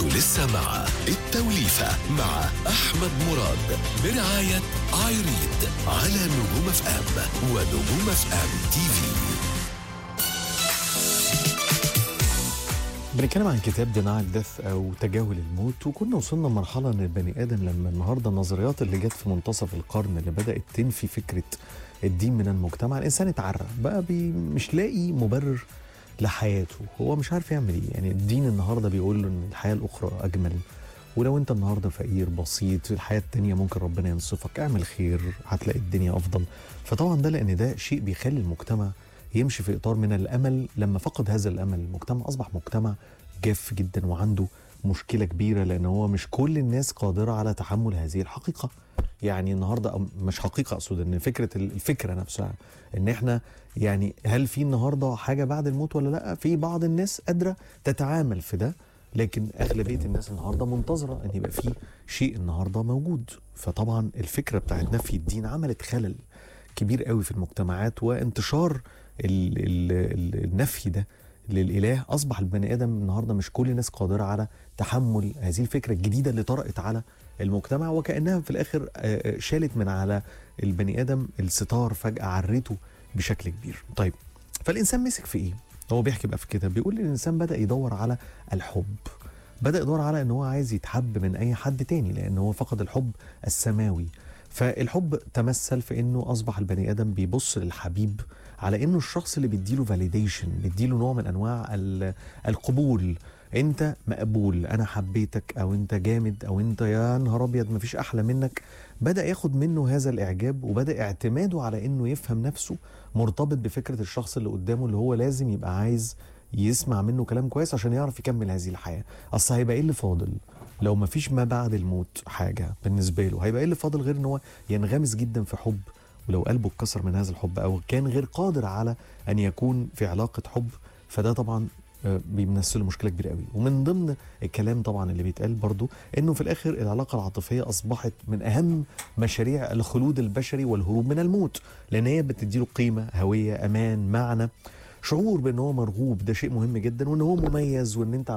انتوا لسه مع التوليفة مع أحمد مراد برعاية ايريد على نجوم اف ام ونجوم اف ام تي في بنتكلم عن كتاب دينايل ديث او تجاهل الموت وكنا وصلنا لمرحله ان البني ادم لما النهارده النظريات اللي جت في منتصف القرن اللي بدات تنفي فكره الدين من المجتمع الانسان اتعرى بقى بي مش لاقي مبرر لحياته هو مش عارف يعمل ايه يعني الدين النهارده بيقول له ان الحياه الاخرى اجمل ولو انت النهارده فقير بسيط في الحياه التانيه ممكن ربنا ينصفك اعمل خير هتلاقي الدنيا افضل فطبعا ده لان ده شيء بيخلي المجتمع يمشي في اطار من الامل لما فقد هذا الامل المجتمع اصبح مجتمع جاف جدا وعنده مشكله كبيره لان هو مش كل الناس قادره على تحمل هذه الحقيقه يعني النهارده أو مش حقيقه اقصد ان فكره الفكره نفسها ان احنا يعني هل في النهارده حاجه بعد الموت ولا لا في بعض الناس قادره تتعامل في ده لكن اغلبيه الناس النهارده منتظره ان يبقى في شيء النهارده موجود فطبعا الفكره بتاعت نفي الدين عملت خلل كبير قوي في المجتمعات وانتشار ال ال ال النفي ده للاله اصبح البني ادم النهارده مش كل الناس قادره على تحمل هذه الفكره الجديده اللي طرأت على المجتمع وكانها في الاخر آه، آه، شالت من على البني ادم الستار فجاه عرته بشكل كبير. طيب فالانسان مسك في ايه؟ هو بيحكي بقى في الكتاب بيقول الانسان بدا يدور على الحب بدا يدور على ان هو عايز يتحب من اي حد تاني لان هو فقد الحب السماوي فالحب تمثل في انه اصبح البني ادم بيبص للحبيب على انه الشخص اللي بيديله فاليديشن بيديله نوع من انواع ال- القبول انت مقبول انا حبيتك او انت جامد او انت يا نهار ابيض مفيش احلى منك بدا ياخد منه هذا الاعجاب وبدا اعتماده على انه يفهم نفسه مرتبط بفكره الشخص اللي قدامه اللي هو لازم يبقى عايز يسمع منه كلام كويس عشان يعرف يكمل هذه الحياه اصل هيبقى ايه اللي فاضل لو مفيش ما بعد الموت حاجه بالنسبه له هيبقى ايه اللي فاضل غير ان هو ينغمس جدا في حب ولو قلبه اتكسر من هذا الحب او كان غير قادر على ان يكون في علاقه حب فده طبعا آه، بيمثل مشكله كبيره قوي ومن ضمن الكلام طبعا اللي بيتقال برضو انه في الاخر العلاقه العاطفيه اصبحت من اهم مشاريع الخلود البشري والهروب من الموت لان هي بتديله قيمه هويه امان معنى شعور بان هو مرغوب ده شيء مهم جدا وان هو مميز وان انت